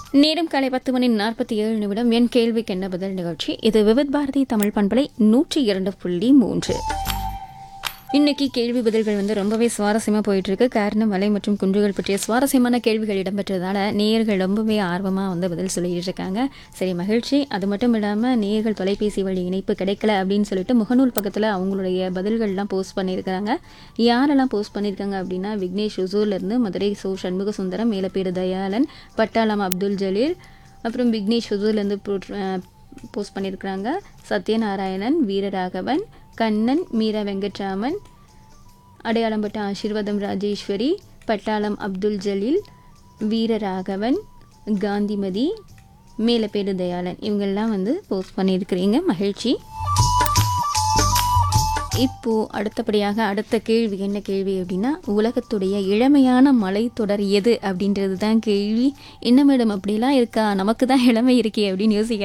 நேரம் காலை பத்து மணி நாற்பத்தி ஏழு நிமிடம் என் கேள்விக்கு என்ன பதில் நிகழ்ச்சி இது விவித் பாரதி தமிழ் பண்பலை நூற்றி இரண்டு புள்ளி மூன்று இன்னைக்கு கேள்வி பதில்கள் வந்து ரொம்பவே சுவாரஸ்யமாக போயிட்டு இருக்கு காரணம் மலை மற்றும் குன்றுகள் பற்றிய சுவாரஸ்யமான கேள்விகள் இடம்பெற்றதால நேயர்கள் ரொம்பவே ஆர்வமாக வந்து பதில் சொல்லிட்டு இருக்காங்க சரி மகிழ்ச்சி அது மட்டும் இல்லாமல் நேயர்கள் தொலைபேசி வழி இணைப்பு கிடைக்கல அப்படின்னு சொல்லிட்டு முகநூல் பக்கத்தில் அவங்களுடைய பதில்கள்லாம் போஸ்ட் பண்ணியிருக்கிறாங்க யாரெல்லாம் போஸ்ட் பண்ணியிருக்காங்க அப்படின்னா விக்னேஷ் உசூர்லேருந்து மதுரை சோ சண்முக சுந்தரம் மேலப்பேடு தயாளன் பட்டாளம் அப்துல் ஜலீல் அப்புறம் விக்னேஷ் உசூர்லேருந்து போஸ்ட் பண்ணியிருக்கிறாங்க சத்யநாராயணன் வீரராகவன் கண்ணன் மீரா வெங்கட்ராமன் அடையாளம்பட்ட ஆசீர்வாதம் ராஜேஸ்வரி பட்டாளம் அப்துல் ஜலீல் வீரராகவன் காந்திமதி மேலப்பேடு தயாளன் இவங்கெல்லாம் வந்து போஸ்ட் பண்ணியிருக்கிறீங்க மகிழ்ச்சி இப்போ அடுத்தபடியாக அடுத்த கேள்வி என்ன கேள்வி அப்படின்னா உலகத்துடைய இளமையான மலைத்தொடர் எது அப்படின்றது தான் கேள்வி என்ன மேடம் அப்படிலாம் இருக்கா நமக்கு தான் இளமை இருக்கே அப்படின்னு யோசிக்க